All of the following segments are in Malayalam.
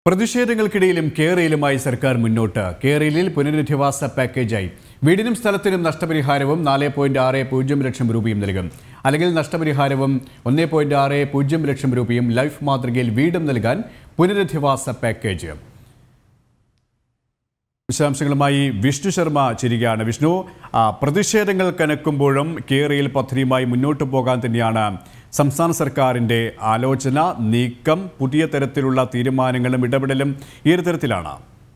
പ്രതിഷേധങ്ങൾക്കിടയിലും കേരളയിലുമായി സർക്കാർ മുന്നോട്ട് കേരളയിൽ പുനരധിവാസ പാക്കേജായി വീടിനും സ്ഥലത്തിനും നഷ്ടപരിഹാരവും നാല് പോയിന്റ് ആറ് പൂജ്യം ലക്ഷം രൂപയും നൽകും അല്ലെങ്കിൽ നഷ്ടപരിഹാരവും ഒന്ന് പോയിന്റ് ആറ് പൂജ്യം ലക്ഷം രൂപയും ലൈഫ് മാതൃകയിൽ വീടും നൽകാൻ പുനരധിവാസ പാക്കേജ് വിശദാംശങ്ങളുമായി വിഷ്ണു ശർമ്മ ചിരികയാണ് വിഷ്ണു ആ, പ്രതിഷേധങ്ങൾ കനക്കുമ്പോഴും കേരയിൽ പദ്ധതിയുമായി മുന്നോട്ട് പോകാൻ തന്നെയാണ് സംസ്ഥാന സർക്കാരിൻ്റെ ആലോചന നീക്കം പുതിയ തരത്തിലുള്ള തീരുമാനങ്ങളും ഇടപെടലും ഈ ഒരു തരത്തിലാണ്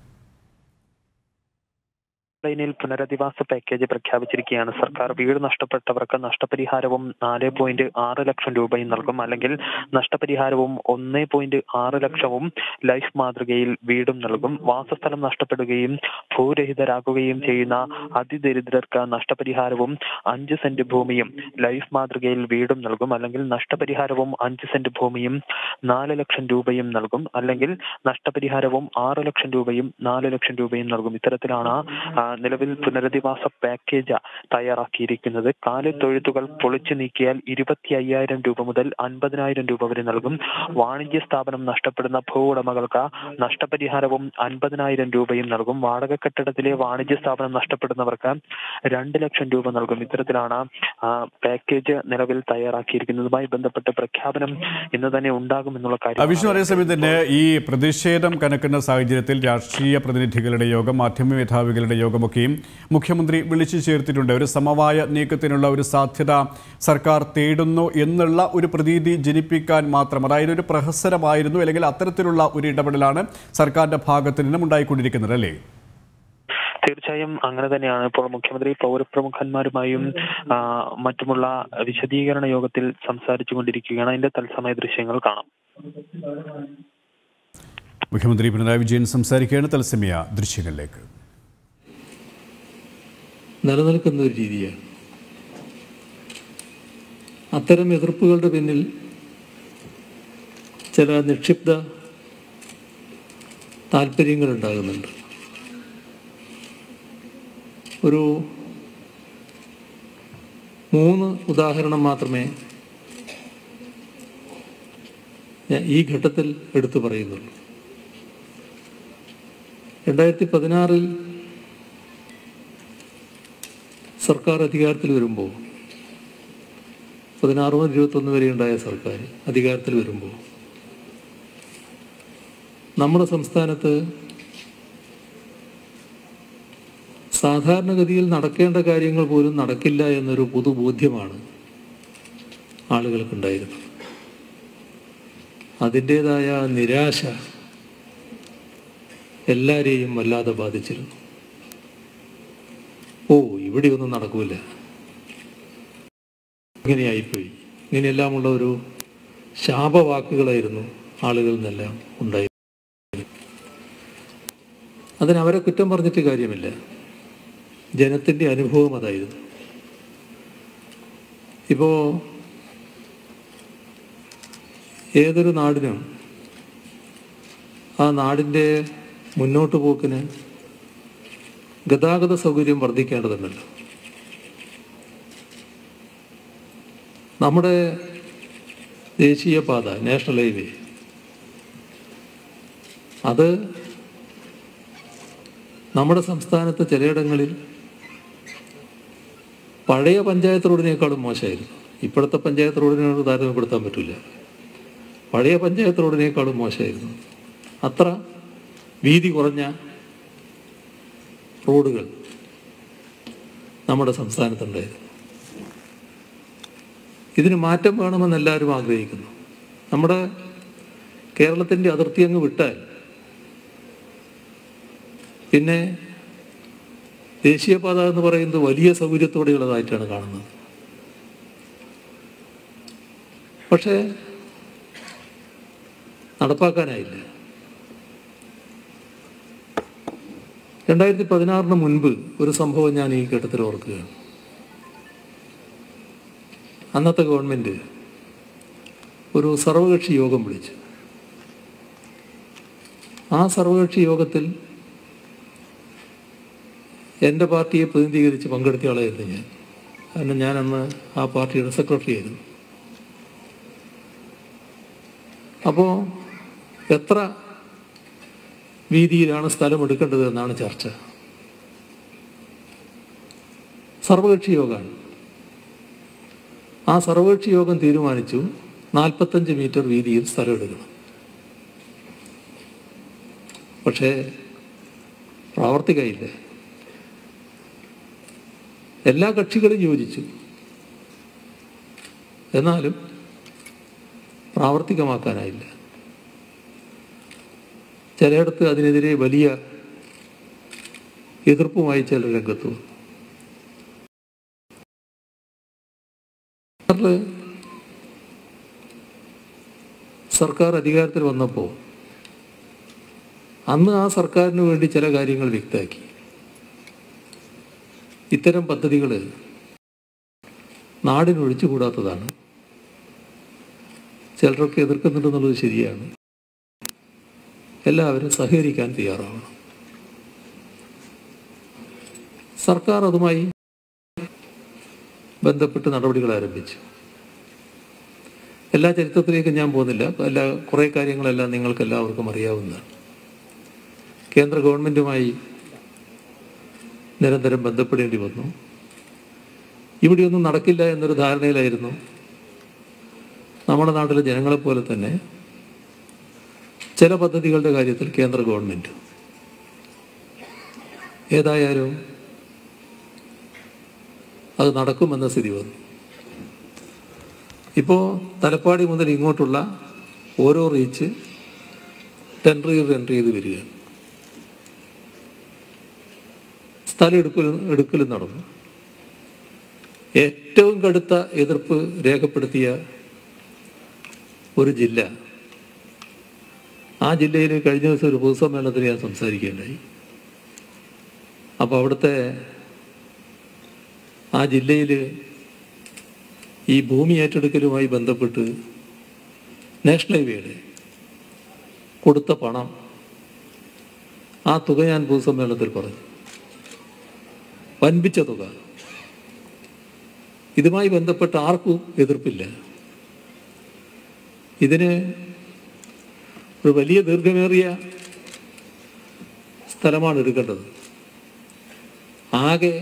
ലൈനിൽ പുനരധിവാസ പാക്കേജ് പ്രഖ്യാപിച്ചിരിക്കുകയാണ് സർക്കാർ വീട് നഷ്ടപ്പെട്ടവർക്ക് നഷ്ടപരിഹാരവും നാല് പോയിന്റ് ആറ് ലക്ഷം രൂപയും നൽകും അല്ലെങ്കിൽ നഷ്ടപരിഹാരവും ഒന്ന് പോയിന്റ് ആറ് ലക്ഷവും ലൈഫ് മാതൃകയിൽ വീടും നൽകും വാസസ്ഥലം നഷ്ടപ്പെടുകയും ഭൂരഹിതരാകുകയും ചെയ്യുന്ന അതിദരിദ്രർക്ക് നഷ്ടപരിഹാരവും അഞ്ച് സെന്റ് ഭൂമിയും ലൈഫ് മാതൃകയിൽ വീടും നൽകും അല്ലെങ്കിൽ നഷ്ടപരിഹാരവും അഞ്ച് സെന്റ് ഭൂമിയും നാല് ലക്ഷം രൂപയും നൽകും അല്ലെങ്കിൽ നഷ്ടപരിഹാരവും ആറ് ലക്ഷം രൂപയും നാല് ലക്ഷം രൂപയും നൽകും ഇത്തരത്തിലാണ് ആ, നിലവിൽ പുനരധിവാസ പാക്കേജ് തയ്യാറാക്കിയിരിക്കുന്നത് കാലിത്തൊഴുത്തുകൾ പൊളിച്ചു നീക്കിയാൽ ഇരുപത്തി അയ്യായിരം രൂപ മുതൽ അൻപതിനായിരം രൂപ വരെ നൽകും വാണിജ്യ സ്ഥാപനം നഷ്ടപ്പെടുന്ന ഭൂ ഉടമകൾക്ക് നഷ്ടപരിഹാരവും അൻപതിനായിരം രൂപയും നൽകും വാടക കെട്ടിടത്തിലെ വാണിജ്യ സ്ഥാപനം നഷ്ടപ്പെടുന്നവർക്ക് രണ്ട് ലക്ഷം രൂപ നൽകും ഇത്തരത്തിലാണ് ആ, പാക്കേജ് നിലവിൽ തയ്യാറാക്കിയിരിക്കുന്നതുമായി ബന്ധപ്പെട്ട് പ്രഖ്യാപനം ഇന്ന് തന്നെ ഉണ്ടാകുമെന്നുള്ള ആ, വിഷ്ണു കാര്യം അതേസമയം തന്നെ ഈ പ്രതിഷേധം കനക്കുന്ന സാഹചര്യത്തിൽ രാഷ്ട്രീയ പ്രതിനിധികളുടെ യോഗം മാധ്യമ മേധാവികളുടെ യോഗമൊക്കെയും മുഖ്യമന്ത്രി വിളിച്ചു ചേർത്തിട്ടുണ്ട് ഒരു സമവായ നീക്കത്തിനുള്ള ഒരു സാധ്യത സർക്കാർ തേടുന്നു എന്നുള്ള ഒരു പ്രതീതി ജനിപ്പിക്കാൻ മാത്രം അതായത് ഒരു പ്രഹസനമായിരുന്നു അല്ലെങ്കിൽ അത്തരത്തിലുള്ള ഒരു ഇടപെടലാണ് സർക്കാരിന്റെ ഭാഗത്തു നിന്നും ഉണ്ടായിക്കൊണ്ടിരിക്കുന്നത് അല്ലേ തീർച്ചയായും അങ്ങനെ തന്നെയാണ് ഇപ്പോൾ മുഖ്യമന്ത്രി പൗരപ്രമുഖന്മാരുമായും ആ, മറ്റുമുള്ള വിശദീകരണ യോഗത്തിൽ സംസാരിച്ചു കൊണ്ടിരിക്കുകയാണ് അതിന്റെ തത്സമയ ദൃശ്യങ്ങൾ കാണാം മുഖ്യമന്ത്രി പിണറായി വിജയൻ സംസാരിക്കുകയാണ് തത്സമയ ദൃശ്യങ്ങളിലേക്ക് നിലനിൽക്കുന്ന ഒരു രീതിയാണ് അത്തരം എതിർപ്പുകളുടെ പിന്നിൽ ചില നിക്ഷിപ്ത താല്പര്യങ്ങൾ ഉണ്ടാകുന്നുണ്ട് ഒരു മൂന്ന് ഉദാഹരണം മാത്രമേ ഞാൻ ഈ ഘട്ടത്തിൽ എടുത്തു പറയുന്നുള്ളൂ രണ്ടായിരത്തി പതിനാറിൽ സർക്കാർ അധികാരത്തിൽ വരുമ്പോൾ പതിനാറ് മുതൽ ഇരുപത്തൊന്ന് വരെ ഉണ്ടായ സർക്കാർ അധികാരത്തിൽ വരുമ്പോൾ നമ്മുടെ സംസ്ഥാനത്ത് സാധാരണഗതിയിൽ നടക്കേണ്ട കാര്യങ്ങൾ പോലും നടക്കില്ല എന്നൊരു പൊതുബോധ്യമാണ് ആളുകൾക്കുണ്ടായിരുന്നത് അതിൻ്റേതായ നിരാശ എല്ലാവരെയും വല്ലാതെ ബാധിച്ചിരുന്നു ഓ ഇവിടെയൊന്നും നടക്കൂല ഇങ്ങനെയായിപ്പോയി ഇങ്ങനെയെല്ലാമുള്ള ഒരു ശാപവാക്കുകളായിരുന്നു ആളുകളിൽ നിന്നെല്ലാം ഉണ്ടായി അതിന് അവരെ കുറ്റം പറഞ്ഞിട്ട് കാര്യമില്ല ജനത്തിൻ്റെ അനുഭവം അതായിരുന്നു ഇപ്പോൾ ഏതൊരു നാടിനും ആ നാടിൻ്റെ മുന്നോട്ട് പോക്കിന് ഗതാഗത സൗകര്യം വർദ്ധിക്കേണ്ടതുണ്ടല്ലോ നമ്മുടെ ദേശീയപാത നാഷണൽ ഹൈവേ അത് നമ്മുടെ സംസ്ഥാനത്ത് ചിലയിടങ്ങളിൽ പഴയ പഞ്ചായത്ത് റോഡിനേക്കാളും മോശമായിരുന്നു ഇപ്പോഴത്തെ പഞ്ചായത്ത് റോഡിനോട് താരതമ്യപ്പെടുത്താൻ പറ്റില്ല പഴയ പഞ്ചായത്ത് റോഡിനേക്കാളും മോശമായിരുന്നു അത്ര വീതി കുറഞ്ഞ റോഡുകൾ നമ്മുടെ സംസ്ഥാനത്തുണ്ടായിരുന്നു ഇതിന് മാറ്റം വേണമെന്ന് എല്ലാവരും ആഗ്രഹിക്കുന്നു നമ്മുടെ കേരളത്തിൻ്റെ അതിർത്തി അങ്ങ് വിട്ടാൽ പിന്നെ ദേശീയപാത എന്ന് പറയുന്നത് വലിയ സൗകര്യത്തോടെയുള്ളതായിട്ടാണ് കാണുന്നത് പക്ഷേ നടപ്പാക്കാനായില്ല രണ്ടായിരത്തി പതിനാറിന് മുൻപ് ഒരു സംഭവം ഞാൻ ഈ ഘട്ടത്തിൽ ഓർക്കുകയാണ് അന്നത്തെ ഗവൺമെൻറ് ഒരു സർവകക്ഷി യോഗം വിളിച്ചു ആ സർവകക്ഷി യോഗത്തിൽ എൻ്റെ പാർട്ടിയെ പ്രതിനിധീകരിച്ച് പങ്കെടുത്ത ആളായിരുന്നു ഞാൻ കാരണം ഞാൻ അന്ന് ആ പാർട്ടിയുടെ സെക്രട്ടറി ആയിരുന്നു അപ്പോൾ എത്ര വീതിയിലാണ് സ്ഥലം എടുക്കേണ്ടത് എന്നാണ് ചർച്ച സർവകക്ഷി യോഗമാണ് ആ സർവകക്ഷി യോഗം തീരുമാനിച്ചു നാൽപ്പത്തഞ്ച് മീറ്റർ വീതിയിൽ സ്ഥലം എടുക്കണം പക്ഷേ പ്രാവർത്തികയില്ല എല്ലാ കക്ഷികളും യോജിച്ചു എന്നാലും പ്രാവർത്തികമാക്കാനായില്ല ചിലയിടത്ത് അതിനെതിരെ വലിയ എതിർപ്പുമായി ചിലർ രംഗത്ത് വന്നു സർക്കാരില് സർക്കാർ അധികാരത്തിൽ വന്നപ്പോൾ അന്ന് ആ സർക്കാരിന് വേണ്ടി ചില കാര്യങ്ങൾ വ്യക്തമാക്കി ഇത്തരം പദ്ധതികൾ നാടിന് ഒഴിച്ചുകൂടാത്തതാണ് ചിലരൊക്കെ എതിർക്കുന്നുണ്ടെന്നുള്ളത് ശരിയാണ് എല്ലാവരും സഹകരിക്കാൻ തയ്യാറാവണം സർക്കാർ അതുമായി ബന്ധപ്പെട്ട് നടപടികൾ ആരംഭിച്ചു എല്ലാ ചരിത്രത്തിലേക്കും ഞാൻ പോകുന്നില്ല എല്ലാ കുറേ കാര്യങ്ങളെല്ലാം നിങ്ങൾക്ക് എല്ലാവർക്കും അറിയാവുന്നതാണ് കേന്ദ്ര ഗവൺമെൻറ്റുമായി നിരന്തരം ബന്ധപ്പെടേണ്ടി വന്നു ഇവിടെയൊന്നും നടക്കില്ല എന്നൊരു ധാരണയിലായിരുന്നു നമ്മുടെ നാട്ടിലെ ജനങ്ങളെപ്പോലെ തന്നെ ചില പദ്ധതികളുടെ കാര്യത്തിൽ കേന്ദ്ര ഗവൺമെൻറ് ഏതായാലും അത് നടക്കുമെന്ന സ്ഥിതി വന്നു ഇപ്പോൾ തലപ്പാടി മുതൽ ഇങ്ങോട്ടുള്ള ഓരോ റീച്ച് ടെൻഡർ ചെയ്ത് ടെൻഡർ ചെയ്ത് വരികയാണ് സ്ഥലം എടുക്കലും എടുക്കലും നടന്നു ഏറ്റവും കടുത്ത എതിർപ്പ് രേഖപ്പെടുത്തിയ ഒരു ജില്ല ആ ജില്ലയിൽ കഴിഞ്ഞ ദിവസം ഒരു പൊതുസമ്മേളനത്തിൽ ഞാൻ സംസാരിക്കുകയുണ്ടായി അപ്പോൾ അവിടുത്തെ ആ ജില്ലയിൽ ഈ ഭൂമി ഏറ്റെടുക്കലുമായി ബന്ധപ്പെട്ട് നാഷണൽ ഹൈവേയുടെ കൊടുത്ത പണം ആ തുക ഞാൻ പൊതുസമ്മേളനത്തിൽ പറഞ്ഞു വൻപിച്ച തുക ഇതുമായി ബന്ധപ്പെട്ട് ആർക്കും എതിർപ്പില്ല ഇതിന് ഒരു വലിയ ദീർഘമേറിയ സ്ഥലമാണ് എടുക്കേണ്ടത് ആകെ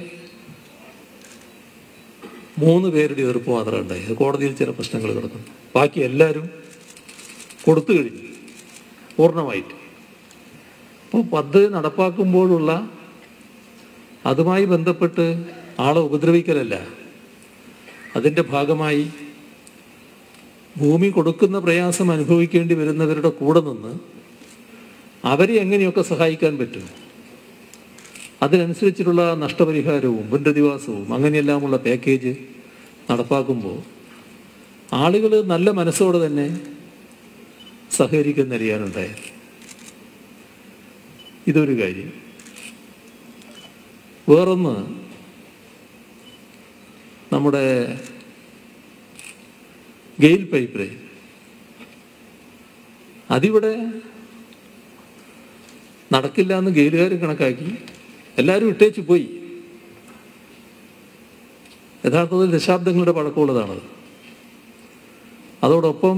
മൂന്ന് പേരുടെ എതിർപ്പ് മാത്രമേ ഉണ്ടായി അത് കോടതിയിൽ ചില പ്രശ്നങ്ങൾ കിടക്കുന്നു ബാക്കി എല്ലാവരും കൊടുത്തു കഴിഞ്ഞു പൂർണ്ണമായിട്ട് അപ്പോൾ പദ്ധതി നടപ്പാക്കുമ്പോഴുള്ള അതുമായി ബന്ധപ്പെട്ട് ആളെ ഉപദ്രവിക്കലല്ല അതിൻ്റെ ഭാഗമായി ഭൂമി കൊടുക്കുന്ന പ്രയാസം അനുഭവിക്കേണ്ടി വരുന്നവരുടെ കൂടെ നിന്ന് അവരെ എങ്ങനെയൊക്കെ സഹായിക്കാൻ പറ്റും അതിനനുസരിച്ചിട്ടുള്ള നഷ്ടപരിഹാരവും പുനരധിവാസവും അങ്ങനെയെല്ലാമുള്ള പാക്കേജ് നടപ്പാക്കുമ്പോൾ ആളുകൾ നല്ല മനസ്സോടെ തന്നെ സഹകരിക്കുന്ന നിലയാണുണ്ടായത് ഇതൊരു കാര്യം വേറൊന്ന് നമ്മുടെ ഗെയിൽ പൈപ്പ് ലൈൻ അതിവിടെ നടക്കില്ല എന്ന് ഗെയിലുകാർ കണക്കാക്കി എല്ലാവരും ഇട്ടേച്ച് പോയി യഥാർത്ഥത്തിൽ ദശാബ്ദങ്ങളുടെ പഴക്കമുള്ളതാണത് അതോടൊപ്പം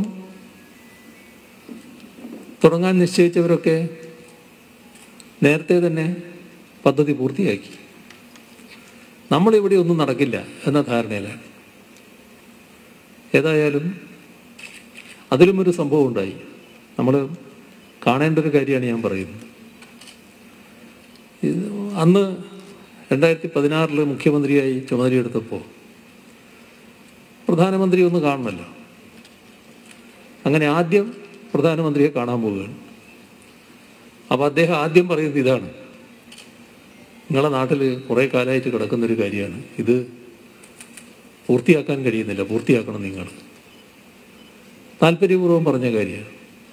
തുടങ്ങാൻ നിശ്ചയിച്ചവരൊക്കെ നേരത്തെ തന്നെ പദ്ധതി പൂർത്തിയാക്കി നമ്മളിവിടെ ഒന്നും നടക്കില്ല എന്ന ധാരണയിലാണ് ഏതായാലും അതിലും ഒരു സംഭവം ഉണ്ടായി നമ്മൾ കാണേണ്ട ഒരു കാര്യമാണ് ഞാൻ പറയുന്നത് ഇത് അന്ന് രണ്ടായിരത്തി പതിനാറിൽ മുഖ്യമന്ത്രിയായി ചുമതലയെടുത്തപ്പോൾ പ്രധാനമന്ത്രി ഒന്ന് കാണണമല്ലോ അങ്ങനെ ആദ്യം പ്രധാനമന്ത്രിയെ കാണാൻ പോവുകയാണ് അപ്പോൾ അദ്ദേഹം ആദ്യം പറയുന്നത് ഇതാണ് നിങ്ങളെ നാട്ടിൽ കുറേ കാലമായിട്ട് കിടക്കുന്നൊരു കാര്യമാണ് ഇത് പൂർത്തിയാക്കാൻ കഴിയുന്നില്ല പൂർത്തിയാക്കണം നിങ്ങൾ താല്പര്യപൂർവ്വം പറഞ്ഞ കാര്യമാണ്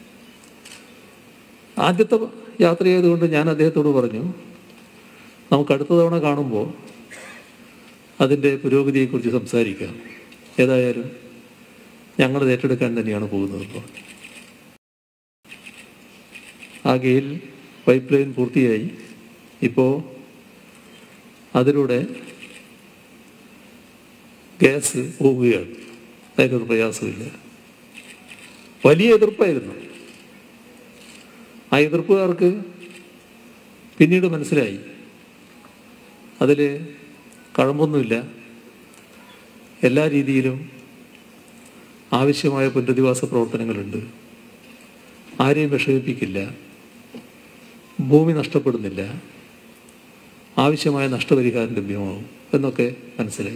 ആദ്യത്തെ യാത്ര ചെയ്തുകൊണ്ട് ഞാൻ അദ്ദേഹത്തോട് പറഞ്ഞു നമുക്ക് അടുത്ത തവണ കാണുമ്പോൾ അതിൻ്റെ പുരോഗതിയെക്കുറിച്ച് സംസാരിക്കാം ഏതായാലും ഞങ്ങളത് ഏറ്റെടുക്കാൻ തന്നെയാണ് പോകുന്നത് ഇപ്പോൾ ആ ഗെയിൽ പൈപ്പ് ലൈൻ പൂർത്തിയായി ഇപ്പോൾ അതിലൂടെ ഗ്യാസ് പോവുകയാണ് അതിനൊരു പ്രയാസമില്ല വലിയ എതിർപ്പായിരുന്നു ആ എതിർപ്പുകാർക്ക് പിന്നീട് മനസ്സിലായി അതിൽ കഴമ്പൊന്നുമില്ല എല്ലാ രീതിയിലും ആവശ്യമായ പുനരധിവാസ പ്രവർത്തനങ്ങളുണ്ട് ആരെയും വിഷമിപ്പിക്കില്ല ഭൂമി നഷ്ടപ്പെടുന്നില്ല ആവശ്യമായ നഷ്ടപരിഹാരം ലഭ്യമാവും എന്നൊക്കെ മനസ്സിലായി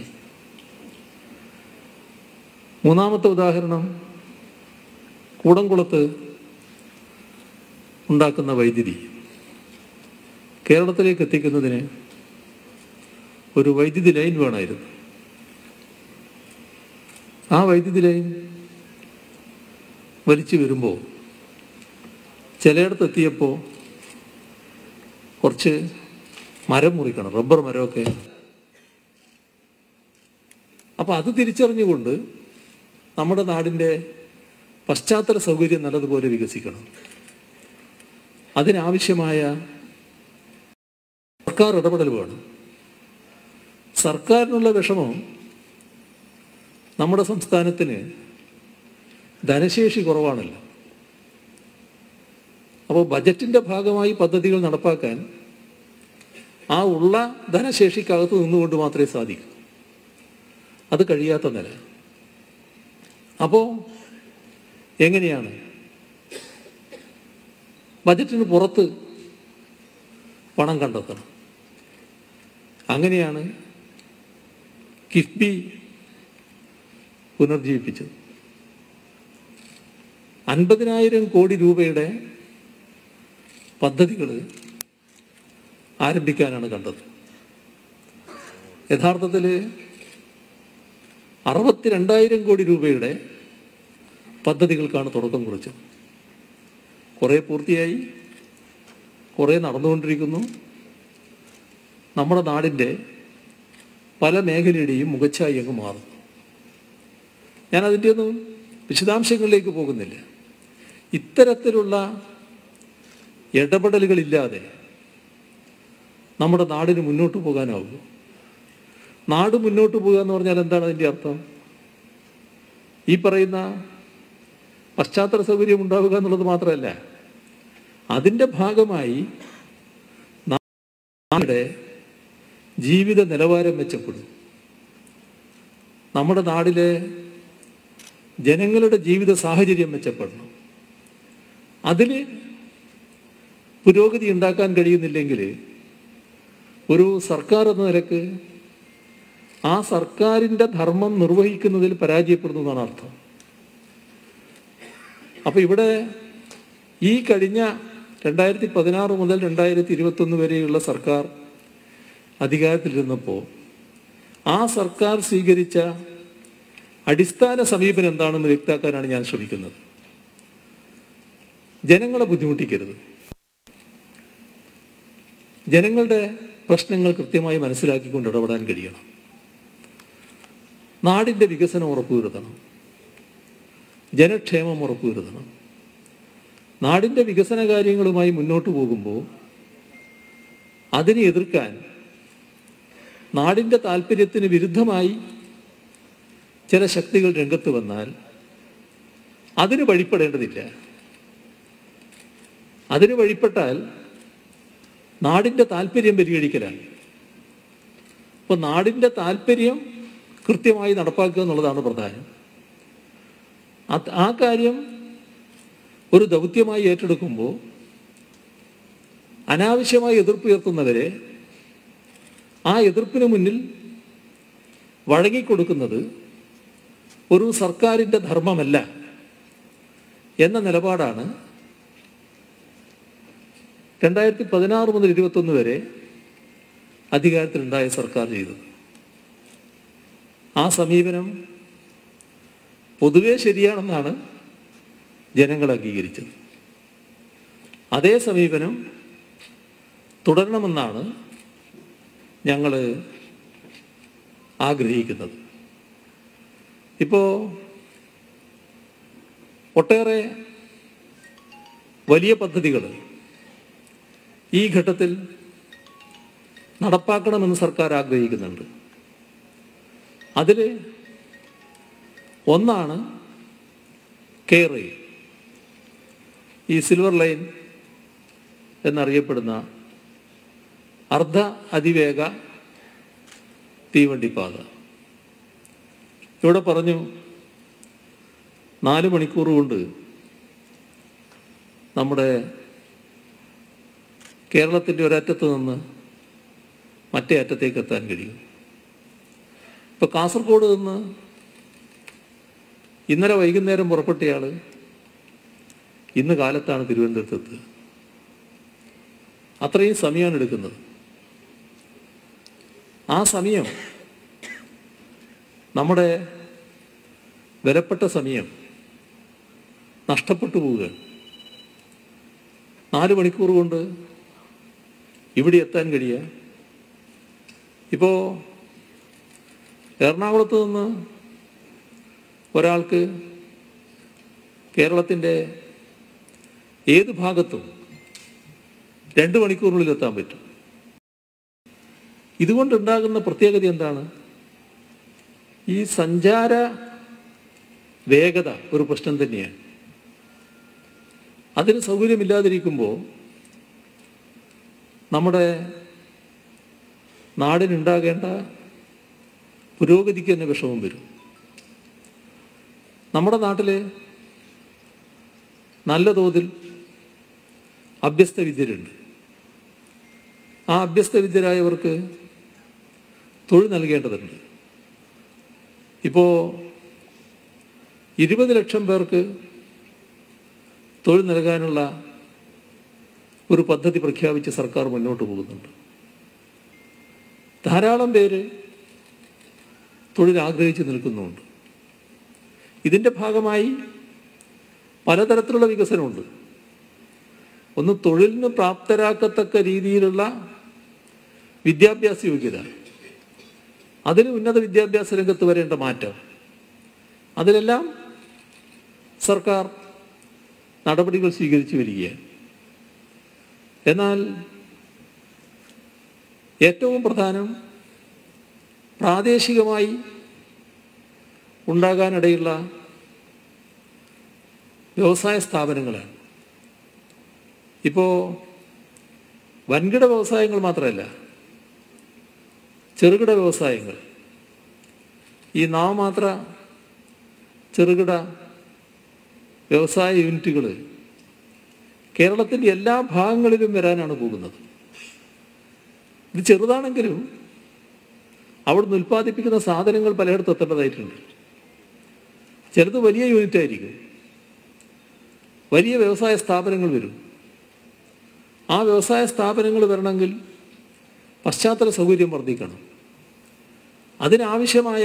മൂന്നാമത്തെ ഉദാഹരണം കൂടംകുളത്ത് ഉണ്ടാക്കുന്ന വൈദ്യുതി കേരളത്തിലേക്ക് എത്തിക്കുന്നതിന് ഒരു വൈദ്യുതി ലൈൻ വേണമായിരുന്നു ആ വൈദ്യുതി ലൈൻ വലിച്ചു വരുമ്പോൾ ചിലയിടത്ത് എത്തിയപ്പോൾ കുറച്ച് മരം മുറിക്കണം റബ്ബർ മരമൊക്കെ അപ്പോൾ അത് തിരിച്ചറിഞ്ഞുകൊണ്ട് നമ്മുടെ നാടിൻ്റെ പശ്ചാത്തല സൗകര്യം നല്ലതുപോലെ വികസിക്കണം അതിനാവശ്യമായ സർക്കാർ ഇടപെടൽ വേണം സർക്കാരിനുള്ള വിഷമം നമ്മുടെ സംസ്ഥാനത്തിന് ധനശേഷി കുറവാണല്ലോ അപ്പോൾ ബജറ്റിൻ്റെ ഭാഗമായി പദ്ധതികൾ നടപ്പാക്കാൻ ആ ഉള്ള ധനശേഷിക്കകത്ത് നിന്നുകൊണ്ട് മാത്രമേ സാധിക്കൂ അത് കഴിയാത്ത നില അപ്പോൾ എങ്ങനെയാണ് ബജറ്റിന് പുറത്ത് പണം കണ്ടെത്തണം അങ്ങനെയാണ് കിഫ്ബി പുനർജീവിപ്പിച്ചത് അൻപതിനായിരം കോടി രൂപയുടെ പദ്ധതികൾ ആരംഭിക്കാനാണ് കണ്ടത് യഥാർത്ഥത്തിൽ അറുപത്തിരണ്ടായിരം കോടി രൂപയുടെ പദ്ധതികൾക്കാണ് തുടക്കം കുറിച്ചത് കുറേ പൂർത്തിയായി കുറേ നടന്നുകൊണ്ടിരിക്കുന്നു നമ്മുടെ നാടിൻ്റെ പല മേഖലയുടെയും മുഖച്ഛായി അങ്ങ് മാറുന്നു ഞാൻ അതിൻ്റെ ഒന്നും വിശദാംശങ്ങളിലേക്ക് പോകുന്നില്ല ഇത്തരത്തിലുള്ള ഇടപെടലുകളില്ലാതെ നമ്മുടെ നാടിന് മുന്നോട്ട് പോകാനാവുമോ നാട് മുന്നോട്ട് പോകുക എന്ന് പറഞ്ഞാൽ എന്താണ് അതിൻ്റെ അർത്ഥം ഈ പറയുന്ന പശ്ചാത്തല സൗകര്യം ഉണ്ടാവുക എന്നുള്ളത് മാത്രമല്ല അതിൻ്റെ ഭാഗമായി നമ്മുടെ ജീവിത നിലവാരം മെച്ചപ്പെടും നമ്മുടെ നാടിലെ ജനങ്ങളുടെ ജീവിത സാഹചര്യം മെച്ചപ്പെടണം അതിൽ പുരോഗതി ഉണ്ടാക്കാൻ കഴിയുന്നില്ലെങ്കിൽ ഒരു സർക്കാർ എന്ന നിലക്ക് ആ സർക്കാരിൻ്റെ ധർമ്മം നിർവഹിക്കുന്നതിൽ പരാജയപ്പെടുന്നു എന്നാണ് അർത്ഥം അപ്പോൾ ഇവിടെ ഈ കഴിഞ്ഞ രണ്ടായിരത്തി പതിനാറ് മുതൽ രണ്ടായിരത്തി ഇരുപത്തൊന്ന് വരെയുള്ള സർക്കാർ അധികാരത്തിലിരുന്നപ്പോൾ ആ സർക്കാർ സ്വീകരിച്ച അടിസ്ഥാന സമീപനം എന്താണെന്ന് വ്യക്താക്കാനാണ് ഞാൻ ശ്രമിക്കുന്നത് ജനങ്ങളെ ബുദ്ധിമുട്ടിക്കരുത് ജനങ്ങളുടെ പ്രശ്നങ്ങൾ കൃത്യമായി മനസ്സിലാക്കിക്കൊണ്ട് ഇടപെടാൻ കഴിയണം നാടിൻ്റെ വികസനം ഉറപ്പുവരുത്തണം ജനക്ഷേമം ഉറപ്പുവരുത്തണം നാടിൻ്റെ വികസന കാര്യങ്ങളുമായി മുന്നോട്ട് പോകുമ്പോൾ അതിനെ എതിർക്കാൻ നാടിൻ്റെ താല്പര്യത്തിന് വിരുദ്ധമായി ചില ശക്തികൾ രംഗത്ത് വന്നാൽ അതിന് വഴിപ്പെടേണ്ടതില്ല അതിന് വഴിപ്പെട്ടാൽ നാടിൻ്റെ താല്പര്യം പരിഗണിക്കലാണ് അപ്പോൾ നാടിൻ്റെ താല്പര്യം കൃത്യമായി നടപ്പാക്കുക എന്നുള്ളതാണ് പ്രധാനം അത് ആ കാര്യം ഒരു ദൗത്യമായി ഏറ്റെടുക്കുമ്പോൾ അനാവശ്യമായി എതിർപ്പുയർത്തുന്നവരെ ആ എതിർപ്പിന് മുന്നിൽ വഴങ്ങിക്കൊടുക്കുന്നത് ഒരു സർക്കാരിൻ്റെ ധർമ്മമല്ല എന്ന നിലപാടാണ് രണ്ടായിരത്തി പതിനാറ് മുതൽ ഇരുപത്തൊന്ന് വരെ അധികാരത്തിലുണ്ടായ സർക്കാർ ചെയ്തത് ആ സമീപനം പൊതുവെ ശരിയാണെന്നാണ് ജനങ്ങൾ അംഗീകരിച്ചത് അതേ സമീപനം തുടരണമെന്നാണ് ഞങ്ങൾ ആഗ്രഹിക്കുന്നത് ഇപ്പോൾ ഒട്ടേറെ വലിയ പദ്ധതികൾ ഈ ഘട്ടത്തിൽ നടപ്പാക്കണമെന്ന് സർക്കാർ ആഗ്രഹിക്കുന്നുണ്ട് അതിൽ ഒന്നാണ് കേറി ഈ സിൽവർ ലൈൻ എന്നറിയപ്പെടുന്ന അർദ്ധ അതിവേഗ തീവണ്ടിപ്പാത ഇവിടെ പറഞ്ഞു നാല് മണിക്കൂർ കൊണ്ട് നമ്മുടെ കേരളത്തിൻ്റെ ഒരറ്റത്ത് നിന്ന് മറ്റേ അറ്റത്തേക്ക് എത്താൻ കഴിയും ഇപ്പോൾ കാസർഗോഡ് നിന്ന് ഇന്നലെ വൈകുന്നേരം പുറപ്പെട്ടയാൾ ഇന്ന് കാലത്താണ് തിരുവനന്തപുരത്തെത്തുക അത്രയും സമയമാണ് എടുക്കുന്നത് ആ സമയം നമ്മുടെ വിലപ്പെട്ട സമയം നഷ്ടപ്പെട്ടു പോവുകയാണ് നാല് മണിക്കൂർ കൊണ്ട് ഇവിടെ എത്താൻ കഴിയുക ഇപ്പോൾ എറണാകുളത്ത് നിന്ന് ഒരാൾക്ക് കേരളത്തിൻ്റെ ഏത് ഭാഗത്തും രണ്ട് മണിക്കൂറിനുള്ളിൽ എത്താൻ പറ്റും ഇതുകൊണ്ടുണ്ടാകുന്ന പ്രത്യേകത എന്താണ് ഈ സഞ്ചാര വേഗത ഒരു പ്രശ്നം തന്നെയാണ് അതിന് സൗകര്യമില്ലാതിരിക്കുമ്പോൾ നമ്മുടെ നാടിനുണ്ടാകേണ്ട പുരോഗതിക്ക് തന്നെ വിഷമം വരും നമ്മുടെ നാട്ടിൽ നല്ല തോതിൽ അഭ്യസ്ത വിദ്യരുണ്ട് ആ അഭ്യസ്ത വിദ്യരായവർക്ക് തൊഴിൽ നൽകേണ്ടതുണ്ട് ഇപ്പോൾ ഇരുപത് ലക്ഷം പേർക്ക് തൊഴിൽ നൽകാനുള്ള ഒരു പദ്ധതി പ്രഖ്യാപിച്ച് സർക്കാർ മുന്നോട്ട് പോകുന്നുണ്ട് ധാരാളം പേര് തൊഴിൽ ആഗ്രഹിച്ച് നിൽക്കുന്നുണ്ട് ഇതിൻ്റെ ഭാഗമായി പലതരത്തിലുള്ള വികസനമുണ്ട് ഒന്ന് തൊഴിലിന് പ്രാപ്തരാക്കത്തക്ക രീതിയിലുള്ള വിദ്യാഭ്യാസ യോഗ്യത അതിന് ഉന്നത വിദ്യാഭ്യാസ രംഗത്ത് വരേണ്ട മാറ്റം അതിലെല്ലാം സർക്കാർ നടപടികൾ സ്വീകരിച്ചു വരികയാണ് എന്നാൽ ഏറ്റവും പ്രധാനം പ്രാദേശികമായി ഉണ്ടാകാനിടയുള്ള വ്യവസായ സ്ഥാപനങ്ങളാണ് ഇപ്പോൾ വൻകിട വ്യവസായങ്ങൾ മാത്രമല്ല ചെറുകിട വ്യവസായങ്ങൾ ഈ നാമമാത്ര ചെറുകിട വ്യവസായ യൂണിറ്റുകൾ കേരളത്തിൻ്റെ എല്ലാ ഭാഗങ്ങളിലും വരാനാണ് പോകുന്നത് ഇത് ചെറുതാണെങ്കിലും അവിടുന്ന് ഉൽപ്പാദിപ്പിക്കുന്ന സാധനങ്ങൾ പലയിടത്തും എത്തേണ്ടതായിട്ടുണ്ട് ചിലത് വലിയ യൂണിറ്റ് ആയിരിക്കും വലിയ വ്യവസായ സ്ഥാപനങ്ങൾ വരും ആ വ്യവസായ സ്ഥാപനങ്ങൾ വരണമെങ്കിൽ പശ്ചാത്തല സൗകര്യം വർദ്ധിക്കണം അതിനാവശ്യമായ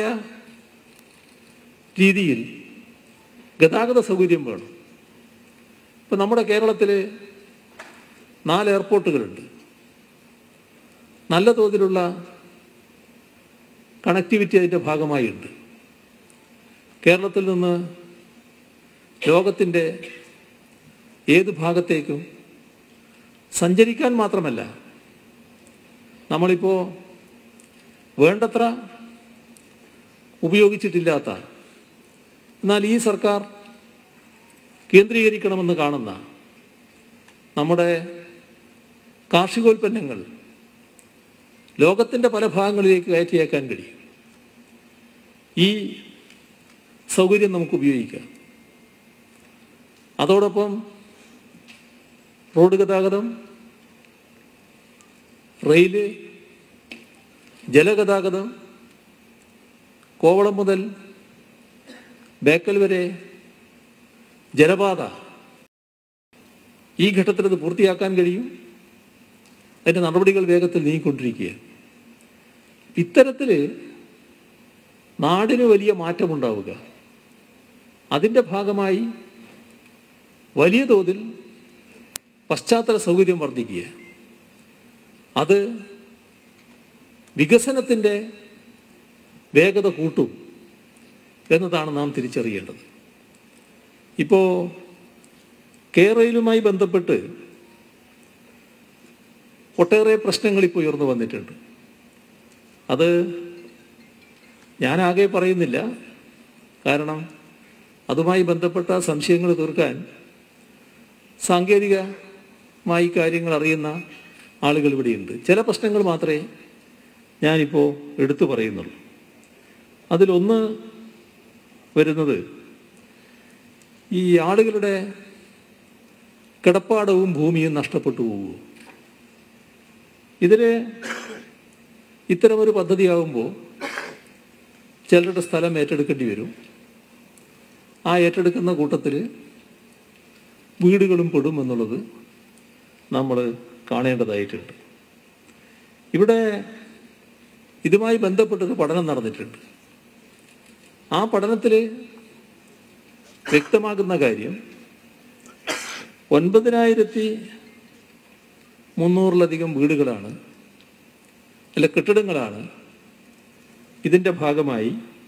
രീതിയിൽ ഗതാഗത സൗകര്യം വേണം ഇപ്പം നമ്മുടെ കേരളത്തിൽ നാല് എയർപോർട്ടുകളുണ്ട് നല്ല തോതിലുള്ള കണക്ടിവിറ്റി അതിൻ്റെ ഭാഗമായി ഉണ്ട് കേരളത്തിൽ നിന്ന് ലോകത്തിൻ്റെ ഏത് ഭാഗത്തേക്കും സഞ്ചരിക്കാൻ മാത്രമല്ല നമ്മളിപ്പോൾ വേണ്ടത്ര ഉപയോഗിച്ചിട്ടില്ലാത്ത എന്നാൽ ഈ സർക്കാർ കേന്ദ്രീകരിക്കണമെന്ന് കാണുന്ന നമ്മുടെ കാർഷികോൽപ്പന്നങ്ങൾ ലോകത്തിൻ്റെ പല ഭാഗങ്ങളിലേക്ക് കയറ്റിയേക്കാൻ കഴിയും ഈ സൗകര്യം നമുക്ക് ഉപയോഗിക്കാം അതോടൊപ്പം റോഡ് ഗതാഗതം റെയില് ജലഗതാഗതം കോവളം മുതൽ ബേക്കൽ വരെ ജലപാത ഈ ഘട്ടത്തിൽ അത് പൂർത്തിയാക്കാൻ കഴിയും അതിൻ്റെ നടപടികൾ വേഗത്തിൽ നീങ്ങിക്കൊണ്ടിരിക്കുക ഇത്തരത്തിൽ നാടിന് വലിയ മാറ്റമുണ്ടാവുക അതിൻ്റെ ഭാഗമായി വലിയ തോതിൽ പശ്ചാത്തല സൗകര്യം വർദ്ധിക്കുക അത് വികസനത്തിൻ്റെ വേഗത കൂട്ടും എന്നതാണ് നാം തിരിച്ചറിയേണ്ടത് ഇപ്പോൾ കേരളയിലുമായി ബന്ധപ്പെട്ട് ഒട്ടേറെ പ്രശ്നങ്ങൾ ഇപ്പോൾ ഉയർന്നു വന്നിട്ടുണ്ട് അത് ഞാനാകെ പറയുന്നില്ല കാരണം അതുമായി ബന്ധപ്പെട്ട സംശയങ്ങൾ തീർക്കാൻ സാങ്കേതികമായി കാര്യങ്ങൾ അറിയുന്ന ആളുകൾ ഇവിടെയുണ്ട് ചില പ്രശ്നങ്ങൾ മാത്രമേ ഞാനിപ്പോൾ എടുത്തു പറയുന്നുള്ളൂ അതിലൊന്ന് വരുന്നത് ഈ ആളുകളുടെ കിടപ്പാടവും ഭൂമിയും നഷ്ടപ്പെട്ടു പോകുമോ ഇതിൽ ഇത്തരമൊരു പദ്ധതിയാകുമ്പോൾ ചിലരുടെ സ്ഥലം ഏറ്റെടുക്കേണ്ടി വരും ആ ഏറ്റെടുക്കുന്ന കൂട്ടത്തിൽ വീടുകളും പെടും എന്നുള്ളത് നമ്മൾ കാണേണ്ടതായിട്ടുണ്ട് ഇവിടെ ഇതുമായി ബന്ധപ്പെട്ടൊരു പഠനം നടന്നിട്ടുണ്ട് ആ പഠനത്തിൽ വ്യക്തമാകുന്ന കാര്യം ഒൻപതിനായിരത്തി മുന്നൂറിലധികം വീടുകളാണ് അല്ല കെട്ടിടങ്ങളാണ് ഇതിൻ്റെ ഭാഗമായി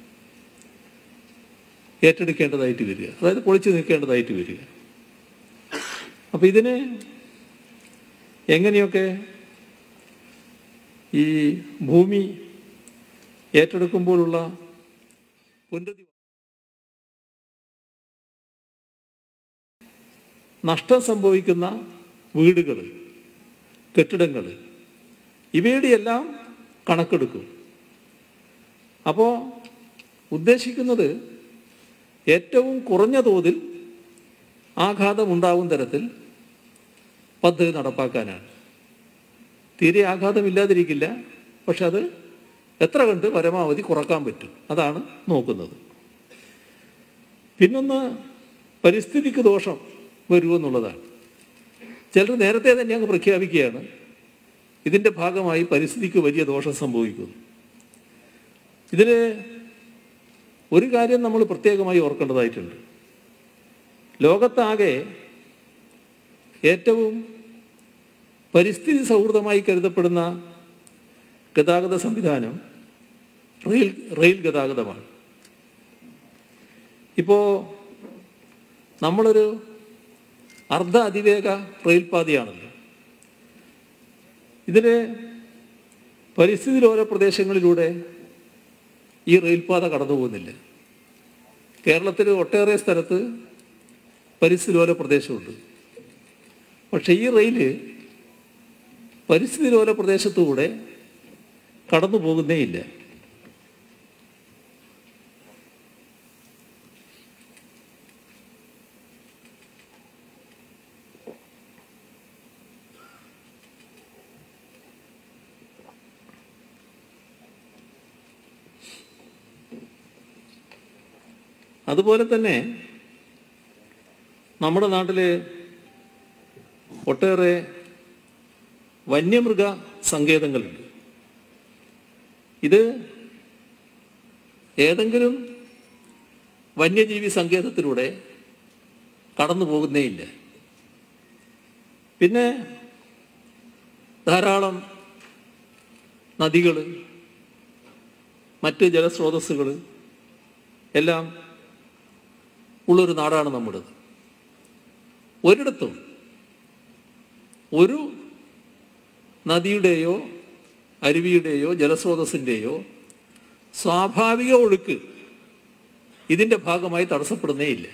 ഏറ്റെടുക്കേണ്ടതായിട്ട് വരിക അതായത് പൊളിച്ചു നീക്കേണ്ടതായിട്ട് വരിക അപ്പം ഇതിന് എങ്ങനെയൊക്കെ ഈ ഭൂമി ഏറ്റെടുക്കുമ്പോഴുള്ള പുനരധി നഷ്ടം സംഭവിക്കുന്ന വീടുകൾ കെട്ടിടങ്ങൾ ഇവയുടെ എല്ലാം കണക്കെടുക്കും അപ്പോൾ ഉദ്ദേശിക്കുന്നത് ഏറ്റവും കുറഞ്ഞ തോതിൽ ആഘാതമുണ്ടാകും തരത്തിൽ പദ്ധതി നടപ്പാക്കാനാണ് തീരെ ആഘാതമില്ലാതിരിക്കില്ല പക്ഷെ അത് എത്ര കണ്ട് പരമാവധി കുറക്കാൻ പറ്റും അതാണ് നോക്കുന്നത് പിന്നൊന്ന് പരിസ്ഥിതിക്ക് ദോഷം വരുമെന്നുള്ളതാണ് ചിലർ നേരത്തെ തന്നെ അങ്ങ് പ്രഖ്യാപിക്കുകയാണ് ഇതിൻ്റെ ഭാഗമായി പരിസ്ഥിതിക്ക് വലിയ ദോഷം സംഭവിക്കുന്നു ഇതിൽ ഒരു കാര്യം നമ്മൾ പ്രത്യേകമായി ഓർക്കേണ്ടതായിട്ടുണ്ട് ലോകത്താകെ ഏറ്റവും പരിസ്ഥിതി സൗഹൃദമായി കരുതപ്പെടുന്ന ഗതാഗത സംവിധാനം റെയിൽ റെയിൽ ഗതാഗതമാണ് ഇപ്പോൾ നമ്മളൊരു അർദ്ധ അതിവേഗ റെയിൽപാതയാണല്ലോ ഇതിന് പരിസ്ഥിതി ലോല പ്രദേശങ്ങളിലൂടെ ഈ റെയിൽപാത കടന്നു പോകുന്നില്ല കേരളത്തിൽ ഒട്ടേറെ സ്ഥലത്ത് പരിസ്ഥിതി ലോല പ്രദേശമുണ്ട് പക്ഷെ ഈ റെയില് പരിസ്ഥിതി ലോല പ്രദേശത്തൂടെ കടന്നു പോകുന്നേ ഇല്ല അതുപോലെ തന്നെ നമ്മുടെ നാട്ടിൽ ഒട്ടേറെ വന്യമൃഗ സങ്കേതങ്ങളുണ്ട് ഇത് ഏതെങ്കിലും വന്യജീവി സങ്കേതത്തിലൂടെ കടന്നു പോകുന്നേയില്ല പിന്നെ ധാരാളം നദികൾ മറ്റ് ജലസ്രോതസ്സുകൾ എല്ലാം ഉള്ളൊരു നാടാണ് നമ്മുടേത് ഒരിടത്തും ഒരു നദിയുടെയോ അരുവിയുടെയോ ജലസ്രോതസ്സിൻ്റെയോ സ്വാഭാവിക ഒഴുക്ക് ഇതിൻ്റെ ഭാഗമായി തടസ്സപ്പെടുന്നേയില്ല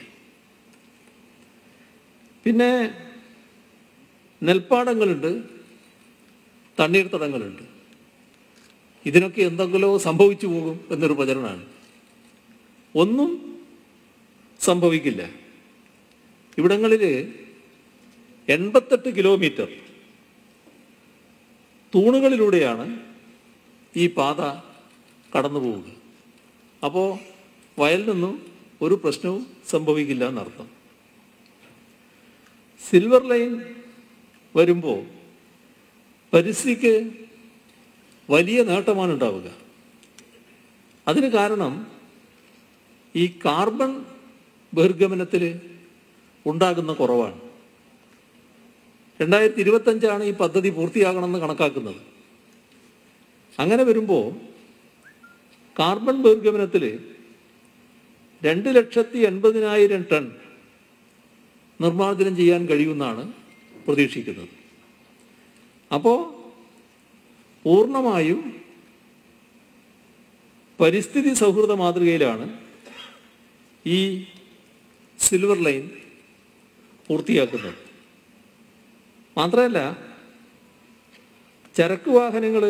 പിന്നെ നെൽപ്പാടങ്ങളുണ്ട് തണ്ണീർത്തടങ്ങളുണ്ട് ഇതിനൊക്കെ എന്തെങ്കിലോ സംഭവിച്ചു പോകും എന്നൊരു പ്രചരണമാണ് ഒന്നും സംഭവിക്കില്ല ഇവിടങ്ങളിൽ എൺപത്തെട്ട് കിലോമീറ്റർ തൂണുകളിലൂടെയാണ് ഈ പാത കടന്നു പോവുക അപ്പോൾ വയലിൽ നിന്നും ഒരു പ്രശ്നവും സംഭവിക്കില്ല എന്നർത്ഥം സിൽവർ ലൈൻ വരുമ്പോൾ പരിസ്ഥിതിക്ക് വലിയ നേട്ടമാണ് ഉണ്ടാവുക അതിന് കാരണം ഈ കാർബൺ ബഹിർഗമനത്തിൽ ഉണ്ടാകുന്ന കുറവാണ് രണ്ടായിരത്തി ഇരുപത്തഞ്ചാണ് ഈ പദ്ധതി പൂർത്തിയാകണമെന്ന് കണക്കാക്കുന്നത് അങ്ങനെ വരുമ്പോൾ കാർബൺ ബഹിർഗമനത്തിൽ രണ്ട് ലക്ഷത്തി എൺപതിനായിരം ടൺ നിർമ്മാർജ്ജനം ചെയ്യാൻ കഴിയുമെന്നാണ് പ്രതീക്ഷിക്കുന്നത് അപ്പോൾ പൂർണ്ണമായും പരിസ്ഥിതി സൗഹൃദ മാതൃകയിലാണ് ഈ സിൽവർ ലൈൻ പൂർത്തിയാക്കുന്നത് മാത്രമല്ല ചരക്ക് വാഹനങ്ങൾ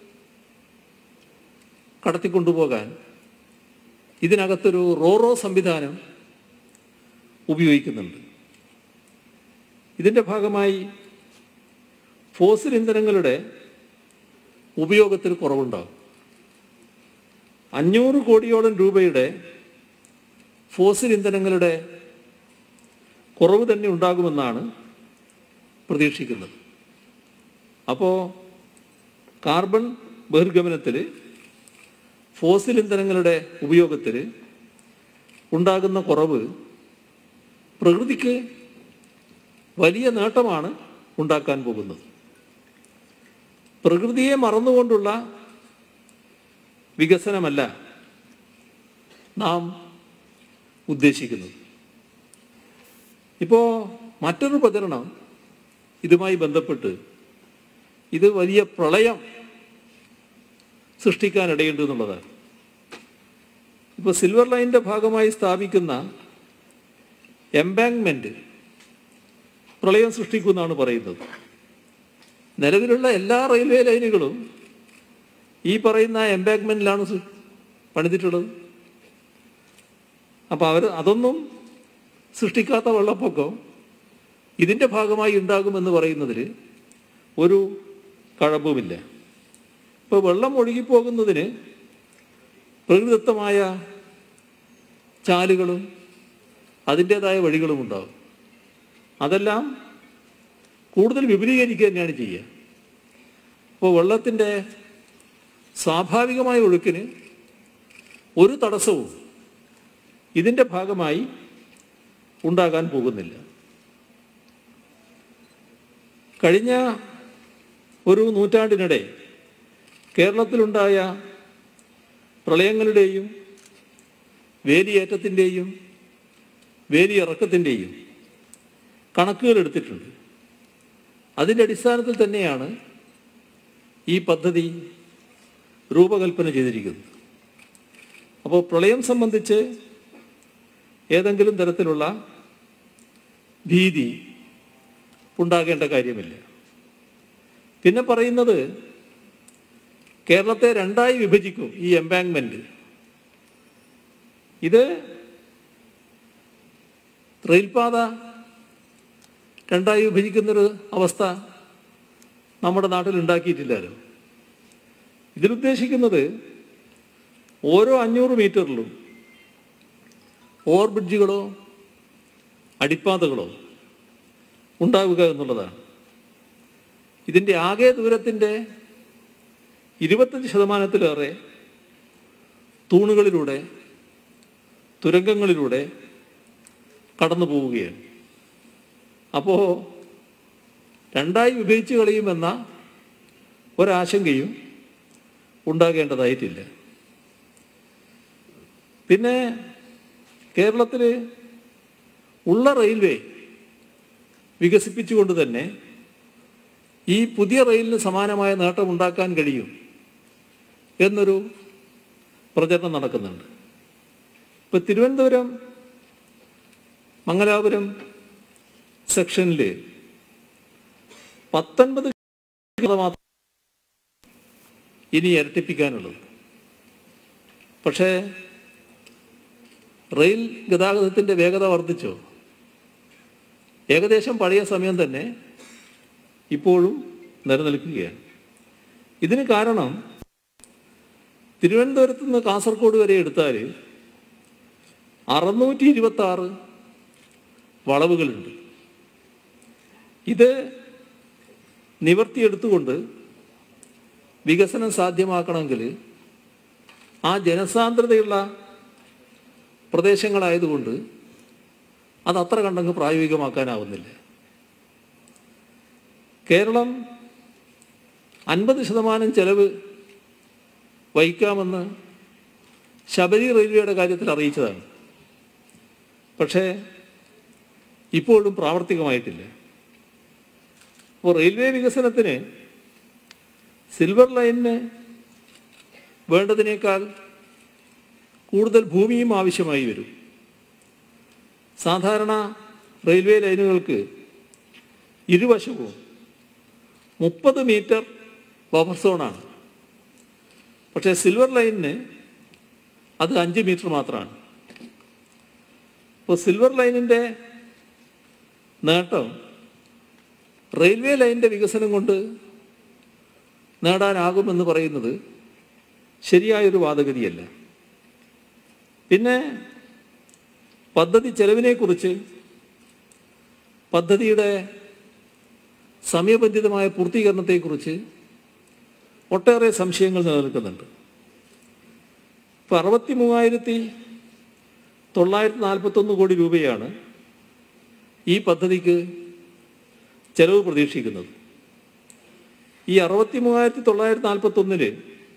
കടത്തിക്കൊണ്ടുപോകാൻ ഇതിനകത്തൊരു റോറോ സംവിധാനം ഉപയോഗിക്കുന്നുണ്ട് ഇതിൻ്റെ ഭാഗമായി ഫോസിൽ ഇന്ധനങ്ങളുടെ ഉപയോഗത്തിൽ കുറവുണ്ടാകും അഞ്ഞൂറ് കോടിയോളം രൂപയുടെ ഫോസിൽ ഇന്ധനങ്ങളുടെ കുറവ് തന്നെ ഉണ്ടാകുമെന്നാണ് പ്രതീക്ഷിക്കുന്നത് അപ്പോൾ കാർബൺ ബഹിർഗമനത്തിൽ ഫോസിൽ ഇന്ധനങ്ങളുടെ ഉപയോഗത്തിൽ ഉണ്ടാകുന്ന കുറവ് പ്രകൃതിക്ക് വലിയ നേട്ടമാണ് ഉണ്ടാക്കാൻ പോകുന്നത് പ്രകൃതിയെ മറന്നുകൊണ്ടുള്ള വികസനമല്ല നാം ഉദ്ദേശിക്കുന്നത് ഇപ്പോൾ മറ്റൊരു പ്രചരണം ഇതുമായി ബന്ധപ്പെട്ട് ഇത് വലിയ പ്രളയം സൃഷ്ടിക്കാനിടയുണ്ട് എന്നുള്ളതാണ് ഇപ്പോൾ സിൽവർ ലൈനിൻ്റെ ഭാഗമായി സ്ഥാപിക്കുന്ന എംബാങ്ക്മെന്റ് പ്രളയം സൃഷ്ടിക്കുമെന്നാണ് പറയുന്നത് നിലവിലുള്ള എല്ലാ റെയിൽവേ ലൈനുകളും ഈ പറയുന്ന എംബാങ്ക്മെന്റിലാണ് സൃ- പണിതിട്ടുള്ളത് അപ്പോൾ അവർ അതൊന്നും സൃഷ്ടിക്കാത്ത വെള്ളപ്പൊക്കം ഇതിൻ്റെ ഭാഗമായി ഉണ്ടാകുമെന്ന് പറയുന്നതിൽ ഒരു കഴമ്പുമില്ല ഇപ്പോൾ വെള്ളം ഒഴുകിപ്പോകുന്നതിന് പ്രകൃതിദത്തമായ ചാലുകളും അതിൻ്റേതായ വഴികളും ഉണ്ടാകും അതെല്ലാം കൂടുതൽ വിപുലീകരിക്കുക തന്നെയാണ് ചെയ്യുക അപ്പോൾ വെള്ളത്തിൻ്റെ സ്വാഭാവികമായ ഒഴുക്കിന് ഒരു തടസ്സവും ഇതിൻ്റെ ഭാഗമായി ഉണ്ടാകാൻ പോകുന്നില്ല കഴിഞ്ഞ ഒരു നൂറ്റാണ്ടിനിടെ കേരളത്തിലുണ്ടായ പ്രളയങ്ങളുടെയും വേലിയേറ്റത്തിൻ്റെയും വേലിയിറക്കത്തിൻ്റെയും കണക്കുകൾ എടുത്തിട്ടുണ്ട് അതിൻ്റെ അടിസ്ഥാനത്തിൽ തന്നെയാണ് ഈ പദ്ധതി രൂപകൽപ്പന ചെയ്തിരിക്കുന്നത് അപ്പോൾ പ്രളയം സംബന്ധിച്ച് ഏതെങ്കിലും തരത്തിലുള്ള ഭീതി ഉണ്ടാകേണ്ട കാര്യമില്ല പിന്നെ പറയുന്നത് കേരളത്തെ രണ്ടായി വിഭജിക്കും ഈ എംബാങ്ക്മെന്റ് ഇത് റെയിൽപാത രണ്ടായി വിഭജിക്കുന്നൊരു അവസ്ഥ നമ്മുടെ നാട്ടിൽ ഉണ്ടാക്കിയിട്ടില്ലല്ലോ ഇതിലുദ്ദേശിക്കുന്നത് ഓരോ അഞ്ഞൂറ് മീറ്ററിലും ഓവർ ബ്രിഡ്ജുകളോ അടിപ്പാതകളോ ഉണ്ടാവുക എന്നുള്ളതാണ് ഇതിൻ്റെ ആകെ ദൂരത്തിൻ്റെ ഇരുപത്തഞ്ച് ശതമാനത്തിലേറെ തൂണുകളിലൂടെ തുരങ്കങ്ങളിലൂടെ കടന്നു പോവുകയാണ് അപ്പോൾ രണ്ടായി വിഭജിച്ച് കളയുമെന്ന ഒരാശങ്കയും ഉണ്ടാകേണ്ടതായിട്ടില്ല പിന്നെ കേരളത്തിൽ ഉള്ള റെയിൽവേ വികസിപ്പിച്ചുകൊണ്ട് തന്നെ ഈ പുതിയ റെയിലിന് സമാനമായ നേട്ടം ഉണ്ടാക്കാൻ കഴിയും എന്നൊരു പ്രചരണം നടക്കുന്നുണ്ട് ഇപ്പൊ തിരുവനന്തപുരം മംഗലാപുരം സെക്ഷനിൽ പത്തൊൻപത് മാത്രം ഇനി ഇരട്ടിപ്പിക്കാനുള്ളത് പക്ഷേ റെയിൽ ഗതാഗതത്തിൻ്റെ വേഗത വർദ്ധിച്ചോ ഏകദേശം പഴയ സമയം തന്നെ ഇപ്പോഴും നിലനിൽക്കുകയാണ് ഇതിന് കാരണം തിരുവനന്തപുരത്ത് നിന്ന് കാസർഗോഡ് വരെ എടുത്താൽ അറുന്നൂറ്റി ഇരുപത്തി ആറ് വളവുകളുണ്ട് ഇത് നിവർത്തിയെടുത്തുകൊണ്ട് വികസനം സാധ്യമാക്കണമെങ്കിൽ ആ ജനസാന്ദ്രതയുള്ള പ്രദേശങ്ങളായതുകൊണ്ട് അത് അത്ര കണ്ടങ്ങ് പ്രായോഗികമാക്കാനാവുന്നില്ല കേരളം അൻപത് ശതമാനം ചെലവ് വഹിക്കാമെന്ന് ശബരി റെയിൽവേയുടെ കാര്യത്തിൽ അറിയിച്ചതാണ് പക്ഷേ ഇപ്പോഴും പ്രാവർത്തികമായിട്ടില്ല അപ്പോൾ റെയിൽവേ വികസനത്തിന് സിൽവർ ലൈനിന് വേണ്ടതിനേക്കാൾ കൂടുതൽ ഭൂമിയും ആവശ്യമായി വരും സാധാരണ റെയിൽവേ ലൈനുകൾക്ക് ഇരുവശവും മുപ്പത് മീറ്റർ ബഫർ സോണാണ് പക്ഷേ സിൽവർ ലൈനിന് അത് അഞ്ച് മീറ്റർ മാത്രമാണ് അപ്പോൾ സിൽവർ ലൈനിൻ്റെ നേട്ടം റെയിൽവേ ലൈനിൻ്റെ വികസനം കൊണ്ട് നേടാനാകുമെന്ന് പറയുന്നത് ശരിയായൊരു വാദഗതിയല്ല പിന്നെ പദ്ധതി ചെലവിനെക്കുറിച്ച് പദ്ധതിയുടെ സമയബന്ധിതമായ പൂർത്തീകരണത്തെക്കുറിച്ച് ഒട്ടേറെ സംശയങ്ങൾ നിലനിൽക്കുന്നുണ്ട് ഇപ്പോൾ അറുപത്തി മൂവായിരത്തി തൊള്ളായിരത്തി നാൽപ്പത്തൊന്ന് കോടി രൂപയാണ് ഈ പദ്ധതിക്ക് ചെലവ് പ്രതീക്ഷിക്കുന്നത് ഈ അറുപത്തി മൂവായിരത്തി തൊള്ളായിരത്തി നാൽപ്പത്തൊന്നില്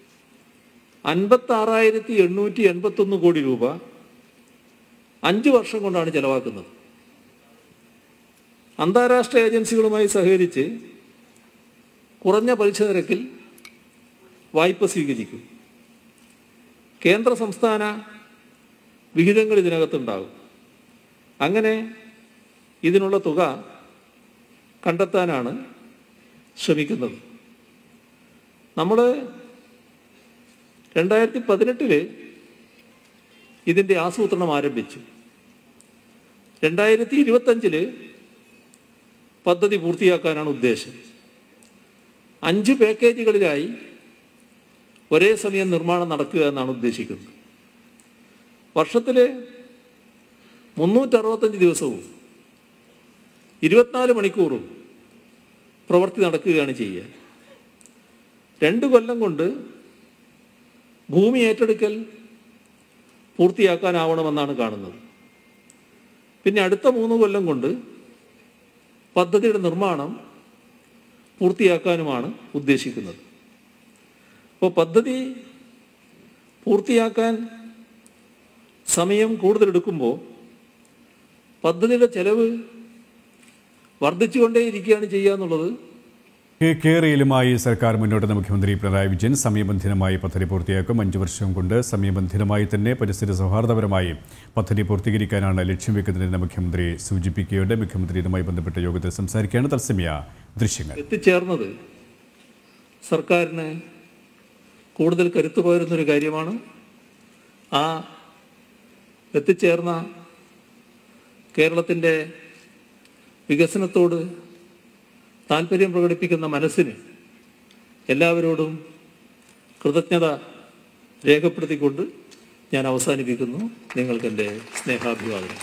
അൻപത്തി ആറായിരത്തി എണ്ണൂറ്റി എൺപത്തൊന്ന് കോടി രൂപ അഞ്ച് വർഷം കൊണ്ടാണ് ചെലവാക്കുന്നത് അന്താരാഷ്ട്ര ഏജൻസികളുമായി സഹകരിച്ച് കുറഞ്ഞ പലിശ നിരക്കിൽ വായ്പ സ്വീകരിക്കും കേന്ദ്ര സംസ്ഥാന വിഹിതങ്ങൾ ഇതിനകത്തുണ്ടാകും അങ്ങനെ ഇതിനുള്ള തുക കണ്ടെത്താനാണ് ശ്രമിക്കുന്നത് നമ്മൾ രണ്ടായിരത്തി പതിനെട്ടില് ഇതിൻ്റെ ആസൂത്രണം ആരംഭിച്ചു രണ്ടായിരത്തി ഇരുപത്തഞ്ചില് പദ്ധതി പൂർത്തിയാക്കാനാണ് ഉദ്ദേശം അഞ്ച് പാക്കേജുകളിലായി ഒരേ സമയം നിർമ്മാണം നടക്കുക എന്നാണ് ഉദ്ദേശിക്കുന്നത് വർഷത്തിൽ മുന്നൂറ്ററുപത്തഞ്ച് ദിവസവും ഇരുപത്തിനാല് മണിക്കൂറും പ്രവൃത്തി നടക്കുകയാണ് ചെയ്യുക രണ്ട് കൊല്ലം കൊണ്ട് ഭൂമി ഏറ്റെടുക്കൽ പൂർത്തിയാക്കാനാവണമെന്നാണ് കാണുന്നത് പിന്നെ അടുത്ത മൂന്ന് കൊല്ലം കൊണ്ട് പദ്ധതിയുടെ നിർമ്മാണം പൂർത്തിയാക്കാനുമാണ് ഉദ്ദേശിക്കുന്നത് അപ്പോൾ പദ്ധതി പൂർത്തിയാക്കാൻ സമയം കൂടുതലെടുക്കുമ്പോൾ പദ്ധതിയുടെ ചെലവ് വർദ്ധിച്ചുകൊണ്ടേയിരിക്കുകയാണ് ചെയ്യുക എന്നുള്ളത് കെ- കേരളയിലുമായി സർക്കാർ മുന്നോട്ടുന്ന മുഖ്യമന്ത്രി പിണറായി വിജയൻ സമയബന്ധിതമായി പദ്ധതി പൂർത്തിയാക്കും അഞ്ചു വർഷം കൊണ്ട് സമയബന്ധിതമായി തന്നെ പരിസ്ഥിതി സൗഹാർദ്ദപരമായി പദ്ധതി പൂർത്തീകരിക്കാനാണ് ലക്ഷ്യം വെക്കുന്നതെന്ന് മുഖ്യമന്ത്രി സൂചിപ്പിക്കുകയുണ്ട് മുഖ്യമന്ത്രി ഇതുമായി ബന്ധപ്പെട്ട യോഗത്തിൽ സംസാരിക്കുകയാണ് തത്സമയ ദൃശ്യങ്ങൾ എത്തിച്ചേർന്നത് സർക്കാരിന് കൂടുതൽ കരുത്തു പകരുന്നൊരു കാര്യമാണ് ആ എത്തിച്ചേർന്ന കേരളത്തിൻ്റെ വികസനത്തോട് താല്പര്യം പ്രകടിപ്പിക്കുന്ന മനസ്സിന് എല്ലാവരോടും കൃതജ്ഞത രേഖപ്പെടുത്തിക്കൊണ്ട് ഞാൻ അവസാനിപ്പിക്കുന്നു നിങ്ങൾക്കെൻ്റെ സ്നേഹാഭിവാദനം